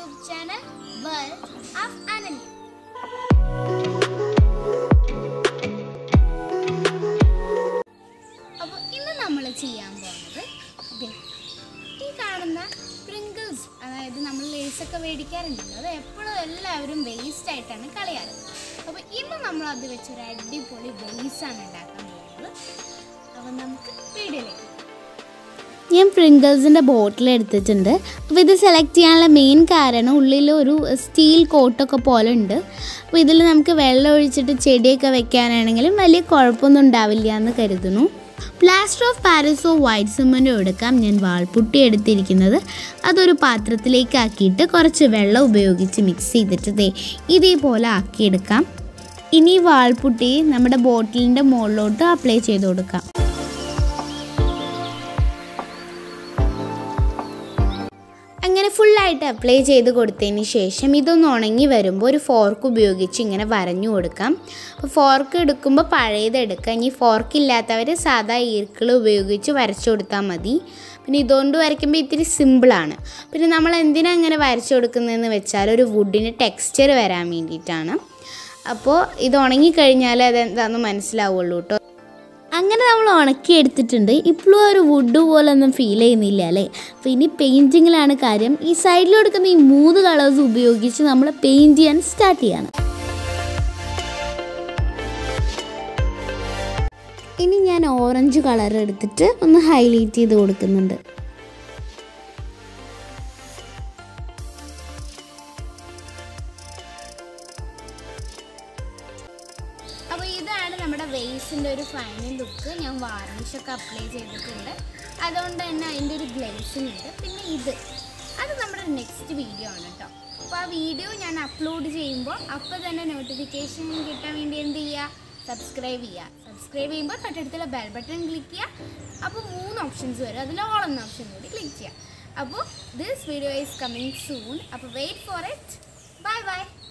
YouTube channel world of Ananya അപ്പോൾ ഇന്ന് നമ്മൾ ചെയ്യാൻ പോകുന്നത് ദേ, ഈ കാണുന്ന പ്രിങ്കിൾസ് അതായത് നമ്മൾ ലേസൊക്കെ മേടിക്കാറുണ്ടല്ലോ അത് എപ്പോഴും എല്ലാവരും വേസ്റ്റ് ആയിട്ടാണ് കളയാറ് അപ്പോൾ ഇന്ന് നമ്മൾ അത് വെച്ചൊരു അടിപൊളി വേസാണ് ഉണ്ടാക്കാൻ പോകുന്നത് അപ്പോൾ നമുക്ക് വീഡിയോയിലേക്ക് ഞാൻ പ്രിങ്കിൾസിൻ്റെ ബോട്ടിൽ എടുത്തിട്ടുണ്ട് അപ്പോൾ ഇത് സെലക്ട് ചെയ്യാനുള്ള മെയിൻ കാരണം ഉള്ളിൽ ഒരു സ്റ്റീൽ കോട്ടൊക്കെ പോലെ ഉണ്ട് അപ്പോൾ ഇതിൽ നമുക്ക് വെള്ളം ഒഴിച്ചിട്ട് ചെടിയൊക്കെ വെക്കാനാണെങ്കിലും വലിയ കുഴപ്പമൊന്നും ഉണ്ടാവില്ല എന്ന് കരുതുന്നു പ്ലാസ്റ്റർ ഓഫ് പാരീസോ വൈറ്റ് സിമൻറ്റോ എടുക്കാം ഞാൻ വാൾപുട്ടി എടുത്തിരിക്കുന്നത് അതൊരു പാത്രത്തിലേക്ക് ആക്കിയിട്ട് കുറച്ച് വെള്ളം ഉപയോഗിച്ച് മിക്സ് ചെയ്തിട്ട് ദേ ഇതേപോലെ ആക്കിയെടുക്കാം ഇനി വാൾപുട്ടി നമ്മുടെ ബോട്ടിലിൻ്റെ മുകളിലോട്ട് അപ്ലൈ ചെയ്ത് കൊടുക്കാം അങ്ങനെ ഫുള്ളായിട്ട് അപ്ലൈ ചെയ്ത് കൊടുത്തതിന് ശേഷം ഇതൊന്ന് ഉണങ്ങി വരുമ്പോൾ ഒരു ഫോർക്ക് ഉപയോഗിച്ച് ഇങ്ങനെ വരഞ്ഞു കൊടുക്കാം അപ്പോൾ ഫോർക്ക് എടുക്കുമ്പോൾ പഴയത് എടുക്കാം ഇനി ഫോർക്ക് ഇല്ലാത്തവർ സാധാ ഈർക്കിൾ ഉപയോഗിച്ച് വരച്ചു കൊടുത്താൽ മതി പിന്നെ ഇതുകൊണ്ട് വരയ്ക്കുമ്പോൾ ഇത്തിരി സിമ്പിളാണ് പിന്നെ നമ്മൾ എന്തിനാണ് അങ്ങനെ വരച്ചു കൊടുക്കുന്നതെന്ന് വെച്ചാൽ ഒരു വുഡിന് ടെക്സ്ചർ വരാൻ വേണ്ടിയിട്ടാണ് അപ്പോൾ ഇത് ഉണങ്ങിക്കഴിഞ്ഞാൽ അതെന്താണെന്ന് മനസ്സിലാവുള്ളൂ കേട്ടോ അങ്ങനെ നമ്മൾ ഉണക്കി എടുത്തിട്ടുണ്ട് ഇപ്പോഴും ഒരു വുഡ് പോലെ ഒന്നും ഫീൽ ചെയ്യുന്നില്ല അല്ലേ അപ്പോൾ ഇനി പെയിൻറ്റിങ്ങിലാണ് കാര്യം ഈ സൈഡിൽ കൊടുക്കുന്ന ഈ മൂന്ന് കളേഴ്സ് ഉപയോഗിച്ച് നമ്മൾ പെയിൻറ്റ് ചെയ്യാൻ സ്റ്റാർട്ട് ചെയ്യണം ഇനി ഞാൻ ഓറഞ്ച് കളർ എടുത്തിട്ട് ഒന്ന് ഹൈലൈറ്റ് ചെയ്ത് കൊടുക്കുന്നുണ്ട് അപ്പോൾ ഇതാണ് നമ്മുടെ വേസിൻ്റെ ഒരു ഫൈനൽ ലുക്ക് ഞാൻ വാർണിഷൊക്കെ അപ്ലൈ ചെയ്തിട്ടുണ്ട് അതുകൊണ്ട് തന്നെ അതിൻ്റെ ഒരു ഗ്ലേസിംഗ് ഉണ്ട് പിന്നെ ഇത് അത് നമ്മുടെ നെക്സ്റ്റ് വീഡിയോ ആണ് കേട്ടോ അപ്പോൾ ആ വീഡിയോ ഞാൻ അപ്ലോഡ് ചെയ്യുമ്പോൾ അപ്പോൾ തന്നെ നോട്ടിഫിക്കേഷൻ കിട്ടാൻ വേണ്ടി എന്ത് ചെയ്യുക സബ്സ്ക്രൈബ് ചെയ്യുക സബ്സ്ക്രൈബ് ചെയ്യുമ്പോൾ തൊട്ടടുത്തുള്ള ബെൽ ബട്ടൺ ക്ലിക്ക് ചെയ്യുക അപ്പോൾ മൂന്ന് ഓപ്ഷൻസ് വരും അതിൽ ഓൾ എന്ന ഓപ്ഷൻ കൂടി ക്ലിക്ക് ചെയ്യുക അപ്പോൾ this video is coming soon അപ്പോൾ wait for it bye by